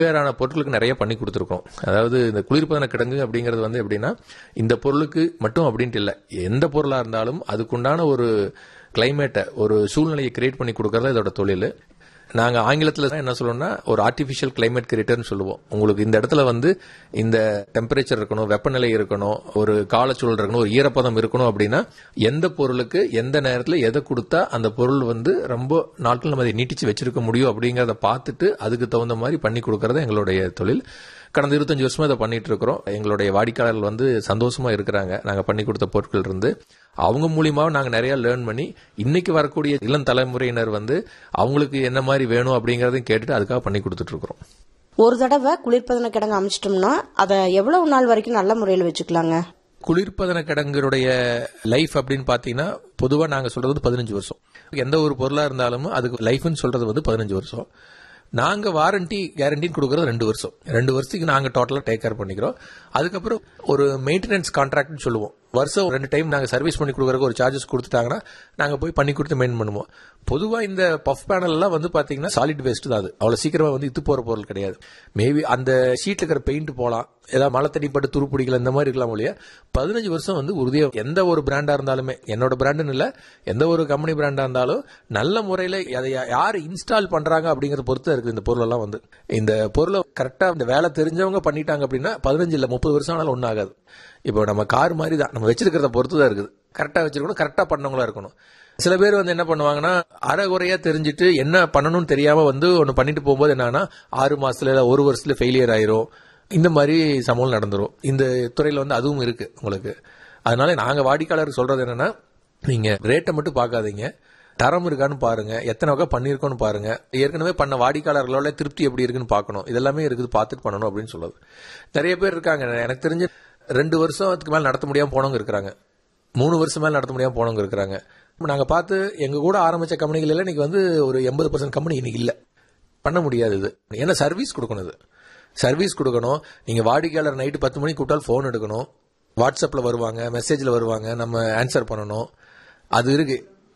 வேறான பொருட்களுக்கு நிறைய பண்ணி கொடுத்துருக்கோம் அதாவது இந்த குளிர்பதன கிடங்கு அப்படிங்கிறது வந்து எப்படின்னா இந்த பொருளுக்கு மட்டும் அப்படின்ட்டு இல்லை எந்த பொருளா இருந்தாலும் அதுக்குண்டான ஒரு கிளைமேட்டை ஒரு சூழ்நிலையை கிரியேட் பண்ணி கொடுக்கறது இதோட தொழில் நாங்க ஆங்கிலத்துல தான் என்ன சொல்லுவோம்னா ஒரு ஆர்டிஃபிஷியல் கிளைமேட் கிரியேட்டர்னு சொல்லுவோம் உங்களுக்கு இந்த இடத்துல வந்து இந்த டெம்பரேச்சர் இருக்கணும் வெப்பநிலை இருக்கணும் ஒரு காலச்சூழல் இருக்கணும் ஒரு ஈரப்பதம் இருக்கணும் அப்படின்னா எந்த பொருளுக்கு எந்த நேரத்துல எதை கொடுத்தா அந்த பொருள் வந்து ரொம்ப நாட்கள் நம்ம அதை நீட்டிச்சு வச்சிருக்க முடியும் அப்படிங்கறத பார்த்துட்டு அதுக்கு தகுந்த மாதிரி பண்ணி கொடுக்கறது எங்களுடைய தொழில் கடந்த இருபத்தஞ்சு வருஷமா இதை பண்ணிட்டு இருக்கிறோம் எங்களுடைய வாடிக்கையாளர்கள் வந்து சந்தோஷமா இருக்கிறாங்க நாங்க பண்ணி கொடுத்த பொருட்கள் இருந்து அவங்க மூலியமாவும் நாங்க நிறைய லேர்ன் பண்ணி இன்னைக்கு வரக்கூடிய இளம் தலைமுறையினர் வந்து அவங்களுக்கு என்ன மாதிரி வேணும் அப்படிங்கறதையும் கேட்டுட்டு அதுக்காக பண்ணி கொடுத்துட்டு இருக்கிறோம் ஒரு தடவை குளிர்பதன கிடங்கு அமைச்சிட்டோம்னா அதை எவ்வளவு நாள் வரைக்கும் நல்ல முறையில் வச்சுக்கலாங்க குளிர்பதன கிடங்குடைய லைஃப் அப்படின்னு பாத்தீங்கன்னா பொதுவா நாங்க சொல்றது வந்து பதினஞ்சு வருஷம் எந்த ஒரு பொருளா இருந்தாலும் அதுக்கு லைஃப்னு சொல்றது வந்து பதினஞ்சு வருஷம் நாங்க வாரண்டி கேரண்டின்னு கொடுக்கறது ரெண்டு வருஷம் ரெண்டு வருஷத்துக்கு நாங்க டோட்டலா டேக் கேர் பண்ணிக்கிறோம் அதுக்கப்புறம் ஒரு மெயின்டெனன்ஸ் கான்ட்ராக்ட்னு சொல்லுவோம் வருஷம் ரெண்டு டைம் நாங்க சர்வீஸ் பண்ணி கொடுக்கறதுக்கு ஒரு சார்ஜஸ் கொடுத்துட்டாங்கன்னா நாங்க போய் பண்ணி கொடுத்து மெயின் பண்ணுவோம் பொதுவா இந்த பஃப் பேனல் எல்லாம் வந்து பாத்தீங்கன்னா சாலிட் வேஸ்ட் தான் அது அவ்வளவு சீக்கிரமா வந்து இத்து போற பொருள் கிடையாது மேபி அந்த ஷீட்ல இருக்கிற பெயிண்ட் போலாம் ஏதாவது மழை தண்ணி பட்டு துருப்பிடிக்கல இந்த மாதிரி இருக்கலாம் ஒழிய பதினஞ்சு வருஷம் வந்து உறுதியா எந்த ஒரு பிராண்டா இருந்தாலுமே என்னோட பிராண்டுன்னு இல்ல எந்த ஒரு கம்பெனி பிராண்டா இருந்தாலும் நல்ல முறையில அதை யார் இன்ஸ்டால் பண்றாங்க அப்படிங்கறத பொறுத்து இருக்குது இந்த பொருள் எல்லாம் வந்து இந்த பொருளை கரெக்டா இந்த வேலை தெரிஞ்சவங்க பண்ணிட்டாங்க அப்படின்னா பதினஞ்சு இல்ல முப்பது வருஷம் ஆனாலும் ஒன்றும் ஆகாது இப்போ நம்ம கார் மாதிரி தான் நம்ம வச்சிருக்கிறத பொறுத்து தான் இருக்குது கரெக்டா வச்சிருக்கணும் கரெக்டா பண்ணவங்களா இருக்கணும் சில பேர் வந்து என்ன பண்ணுவாங்கன்னா அறகுறையா தெரிஞ்சுட்டு என்ன பண்ணணும்னு தெரியாம வந்து ஒன்னு பண்ணிட்டு போகும்போது என்னன்னா ஆறு மாசத்துல இல்ல ஒரு வருஷத்துல ஃபெயிலியர் ஆயிரும் இந்த மாதிரி சம்பவம் நடந்துரும் இந்த துறையில வந்து அதுவும் இருக்கு உங்களுக்கு அதனால நாங்க வாடிக்கையாளருக்கு சொல்றது என்னன்னா நீங்க ரேட்டை மட்டும் பார்க்காதீங்க தரம் இருக்கான்னு பாருங்க எத்தனை வகை பண்ணிருக்கோன்னு பாருங்க ஏற்கனவே பண்ண வாடிக்கையாளர்களோட திருப்தி எப்படி இருக்குன்னு பார்க்கணும் இதெல்லாமே இருக்குது பார்த்துட்டு பண்ணணும் அப்படின்னு சொல்லுது நிறைய பேர் இருக்காங்க எனக்கு தெரிஞ்சு ரெண்டு வருஷத்துக்கு மேல நடத்த முடியாம போனவங்க இருக்கிறாங்க மூணு வருஷம் மேல நடத்த முடியாம போனவங்க இருக்கிறாங்க நாங்க பார்த்து எங்க கூட ஆரம்பிச்ச கம்பெனிகள் எல்லாம் இன்னைக்கு வந்து ஒரு எண்பது பர்சன்ட் கம்பெனி இன்னைக்கு இல்ல பண்ண முடியாது இது ஏன்னா சர்வீஸ் கொடுக்கணும் இது சர்வீஸ் கொடுக்கணும் நீங்க வாடிக்கையாளர் நைட்டு பத்து மணிக்கு கூப்பிட்டால் போன் எடுக்கணும் வாட்ஸ்அப்ல வருவாங்க மெசேஜ்ல வருவாங்க நம்ம ஆன்சர் பண்ணணும் அது இருக்கு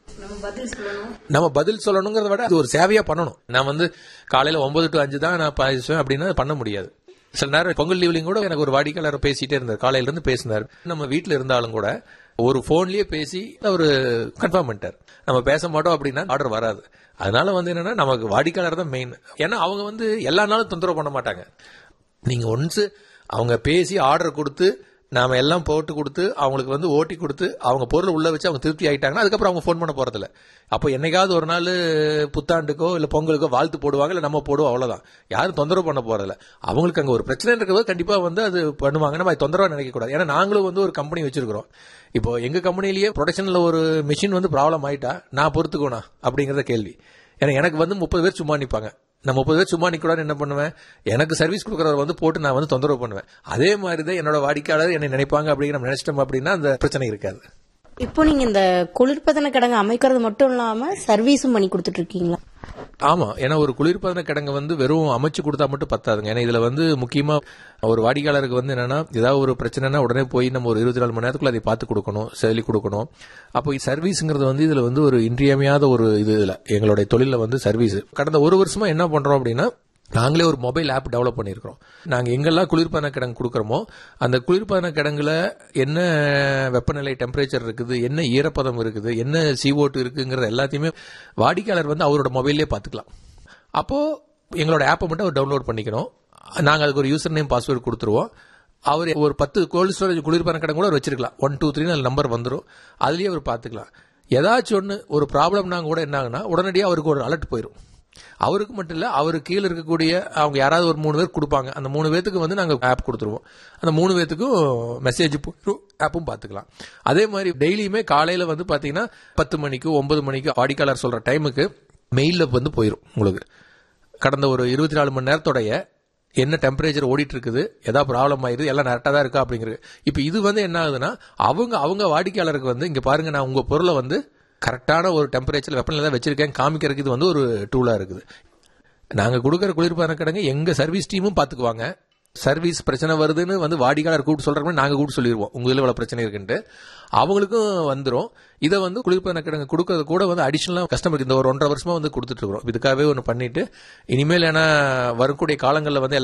நம்ம பதில் சொல்லணுங்கிறத விட அது ஒரு சேவையா பண்ணணும் நான் வந்து காலையில ஒன்பது டு அஞ்சு தான் நான் பேசுவேன் அப்படின்னா பண்ண முடியாது சில நேரம் பொங்கல் லீவ்லையும் கூட எனக்கு ஒரு வாடிக்கையாளர் பேசிட்டே இருந்தார் காலையில இருந்து பேசினார் நம்ம வீட்டுல இருந்தாலும் கூட ஒரு போன்லயே பேசி ஒரு கன்ஃபார்ம் பண்ணிட்டார் நம்ம பேச மாட்டோம் அப்படின்னா ஆர்டர் வராது அதனால வந்து என்னன்னா நமக்கு வாடிக்கையாளர் தான் மெயின் ஏன்னா அவங்க வந்து எல்லா நாளும் தொந்தரவு பண்ண மாட்டாங்க நீங்க ஒன்ஸ் அவங்க பேசி ஆர்டர் கொடுத்து நாம எல்லாம் போட்டு கொடுத்து அவங்களுக்கு வந்து ஓட்டி கொடுத்து அவங்க பொருள் உள்ள வச்சு அவங்க திருப்தி ஆயிட்டாங்கன்னா அதுக்கப்புறம் அவங்க ஃபோன் பண்ண போறதில்ல அப்போ என்னைக்காவது ஒரு நாள் புத்தாண்டுக்கோ இல்ல பொங்கலுக்கோ வாழ்த்து போடுவாங்க இல்ல நம்ம போடுவோம் அவ்வளவுதான் யாரும் தொந்தரவு பண்ண போறதில்ல அவங்களுக்கு அங்க ஒரு பிரச்சனை இருக்கிறது கண்டிப்பா வந்து அது பண்ணுவாங்க நம்ம அது தொந்தரவா நினைக்க கூடாது ஏன்னா நாங்களும் வந்து ஒரு கம்பெனி வச்சிருக்கிறோம் இப்போ எங்க கம்பெனிலேயே ப்ரொடக்ஷன்ல ஒரு மிஷின் வந்து ப்ராப்ளம் ஆயிட்டா நான் பொறுத்துக்கணும் அப்படிங்கறத கேள்வி ஏன்னா எனக்கு வந்து முப்பது பேர் சும்மா நிப்பாங்க நான் முப்பது பேர் சும்மா நிக்கூடாது என்ன பண்ணுவேன் எனக்கு சர்வீஸ் கொடுக்குறவர் வந்து போட்டு நான் வந்து தொந்தரவு பண்ணுவேன் அதே மாதிரி தான் என்னோட வாடிக்கையாளர் என்னை நினைப்பாங்க அப்படிங்கிற நம்ம நினைச்சிட்டோம் அப்படின்னா அந்த பிரச்சனை இருக்காது இப்போ நீங்க இந்த குளிர்பதன கிடங்கு அமைக்கிறது மட்டும் இல்லாம சர்வீஸும் பண்ணி கொடுத்துட்டு இருக்கீங்களா ஆமா ஏன்னா ஒரு குளிர்பதன கிடங்கு வந்து வெறும் அமைச்சு கொடுத்தா மட்டும் பத்தாதுங்க ஏன்னா இதுல வந்து முக்கியமா ஒரு வாடிக்கையாளருக்கு வந்து என்னன்னா ஏதாவது ஒரு பிரச்சனைனா உடனே போய் நம்ம ஒரு இருபத்தி நாலு மணி நேரத்துக்குள்ள அதை பார்த்து கொடுக்கணும் சொல்லி கொடுக்கணும் அப்போ சர்வீஸ்ங்கிறது வந்து இதுல வந்து ஒரு இன்றியமையாத ஒரு இது இதுல எங்களுடைய தொழில வந்து சர்வீஸ் கடந்த ஒரு வருஷமா என்ன பண்றோம் அப்படின்னா நாங்களே ஒரு மொபைல் ஆப் டெவலப் பண்ணியிருக்கிறோம் நாங்கள் எங்கெல்லாம் குளிர்பான கிடங்கு கொடுக்குறோமோ அந்த குளிர்பான கிடங்குல என்ன வெப்பநிலை டெம்பரேச்சர் இருக்குது என்ன ஈரப்பதம் இருக்குது என்ன சிஓட்டு இருக்குங்கிறது எல்லாத்தையுமே வாடிக்கையாளர் வந்து அவரோட மொபைல்லே பார்த்துக்கலாம் அப்போ எங்களோட ஆப்பை மட்டும் அவர் டவுன்லோட் பண்ணிக்கணும் நாங்கள் அதுக்கு ஒரு யூசர் நேம் பாஸ்வேர்டு கொடுத்துருவோம் அவர் ஒரு பத்து கோல்டு ஸ்டோரேஜ் குளிர்பான கிடங்கு கூட அவர் வச்சிருக்கலாம் ஒன் டூ த்ரீ நம்பர் வந்துடும் அதுலயே அவர் பார்த்துக்கலாம் ஏதாச்சும் ஒன்று ஒரு ப்ராப்ளம்னா கூட என்ன ஆகுனா உடனடியாக அவருக்கு ஒரு அலர்ட் போயிடும் அவருக்கு மட்டும் இல்ல அவருக்கு கீழே இருக்கக்கூடிய அவங்க யாராவது ஒரு மூணு பேர் கொடுப்பாங்க அந்த மூணு பேத்துக்கு வந்து நாங்க ஆப் கொடுத்துருவோம் அந்த மூணு பேத்துக்கும் மெசேஜ் ஆப்பும் பாத்துக்கலாம் அதே மாதிரி டெய்லியுமே காலையில வந்து பாத்தீங்கன்னா பத்து மணிக்கு ஒன்பது மணிக்கு வாடிக்கையாளர் சொல்ற டைமுக்கு மெயில்ல வந்து போயிடும் உங்களுக்கு கடந்த ஒரு இருபத்தி நாலு மணி நேரத்தோடைய என்ன டெம்பரேச்சர் ஓடிட்டு இருக்குது ஏதாவது ப்ராப்ளம் ஆயிருது எல்லாம் கரெக்டாக தான் இருக்கா அப்படிங்கிறது இப்போ இது வந்து என்ன ஆகுதுன்னா அவங்க அவங்க வாடிக்கையாளருக்கு வந்து இங்க பாருங்க நான் உங்க பொருளை வந்து கரெக்டான ஒரு டெம்பரேச்சர் வெப்பநிலை தான் வச்சிருக்கேன் காமிக்கிறதுக்கு இது வந்து ஒரு டூலா இருக்குது நாங்க கொடுக்குற குளிர்பான கிடங்கு எங்க சர்வீஸ் டீமும் பாத்துக்குவாங்க சர்வீஸ் பிரச்சனை வருதுன்னு வந்து வாடிக்கையாளர் கூப்பிட்டு சொல்ற மாதிரி நாங்க கூப்பிட்டு சொல்லிடுவோம் உங்க இதுல இவ்வளவு பிரச்சனை இருக்குன்ட்டு அவங்களுக்கும் வந்துரும் இதை வந்து குளிர்பதன கிடங்கு கொடுக்கறது கூட வந்து அடிஷனலா கஸ்டமருக்கு இந்த ஒரு ஒன்றரை வருஷமா வந்து கொடுத்துட்டு இருக்கிறோம் இதுக்காகவே ஒன்று பண்ணிட்டு இனிமேல் ஏன்னா வரக்கூடிய காலங்களில் வந்து